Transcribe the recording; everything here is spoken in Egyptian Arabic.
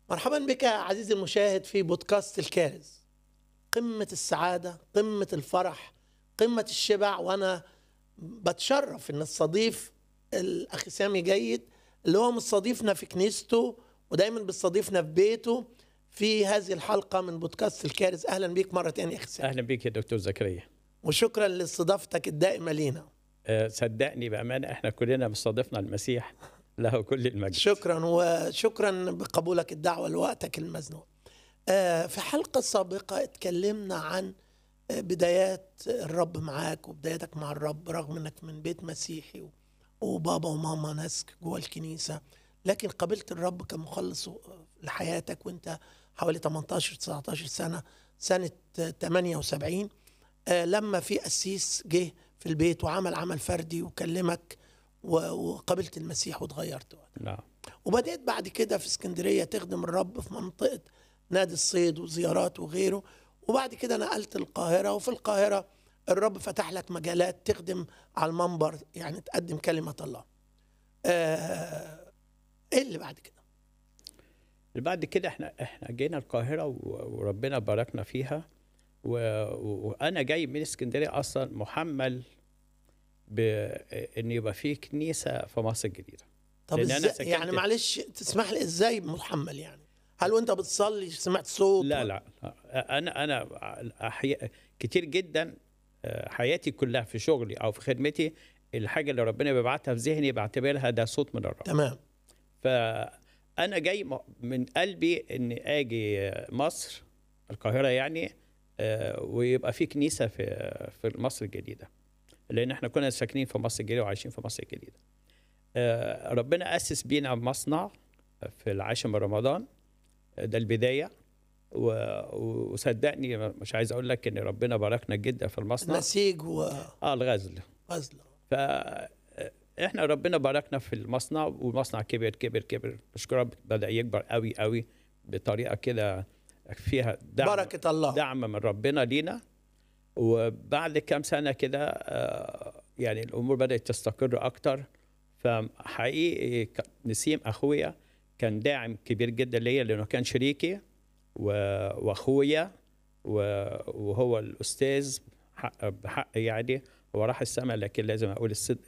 مرحبا بك عزيزي المشاهد في بودكاست الكارز قمة السعادة قمة الفرح قمة الشبع وأنا بتشرف إن استضيف الأخ سامي جيد اللي هو مستضيفنا في كنيسته ودايما بيستضيفنا في بيته في هذه الحلقة من بودكاست الكارز أهلا بيك مرة تانية يا أخي سامي اهلا بيك يا دكتور زكريا وشكرا لاستضافتك الدائمة لينا أه، صدقني بامانه احنا كلنا مستضيفنا المسيح له كل المجد شكرا وشكرا بقبولك الدعوة لوقتك المزنوق آه، في حلقة سابقة اتكلمنا عن آه، بدايات الرب معاك وبداياتك مع الرب رغم انك من بيت مسيحي و- وبابا وماما ناس جوه الكنيسة لكن قابلت الرب كمخلص لحياتك وانت حوالي 18 19 سنة سنة آه، 78 آه، لما في قسيس جه في البيت وعمل عمل فردي وكلمك و- وقابلت المسيح واتغيرت وقتها نعم وبدأت بعد كده في اسكندرية تخدم الرب في منطقة نادي الصيد وزيارات وغيره وبعد كده نقلت القاهرة وفي القاهرة الرب فتح لك مجالات تخدم على المنبر يعني تقدم كلمة الله آه ايه اللي بعد كده بعد كده احنا احنا جينا القاهره و- وربنا باركنا فيها و... و- وانا جاي من اسكندريه اصلا محمل بان يبقى في كنيسه في مصر الجديده طب لأن أنا ازاي سكنت- يعني معلش تسمح لي ازاي محمل يعني هل وانت بتصلي سمعت صوت لا لا لا. انا انا أحيا... كتير جدا آه، حياتي كلها في شغلي او في خدمتي الحاجه اللي ربنا بيبعتها في ذهني بعتبرها ده صوت من الرب تمام فانا جاي م- من قلبي اني اجي مصر القاهره يعني آه، ويبقى في كنيسه في في مصر الجديده لان احنا كنا ساكنين في مصر الجديده وعايشين في مصر الجديده آه، ربنا اسس بينا مصنع في العاشر من رمضان آه، ده البدايه و- وصدقني مش عايز اقول لك ان ربنا باركنا جدا في المصنع نسيج وغزل اه الغزل ف احنا ربنا باركنا في المصنع والمصنع كبر كبر كبر بشكر رب بدا يكبر قوي قوي بطريقه كده فيها دعم بركة الله دعم من ربنا لينا وبعد كام سنه كده آه، يعني الامور بدات تستقر اكتر فحقيقي ك- نسيم اخويا كان داعم كبير جدا ليا لانه كان شريكي و- واخويا و- وهو الاستاذ حق بحق يعني هو راح السماء لكن لازم اقول الصدق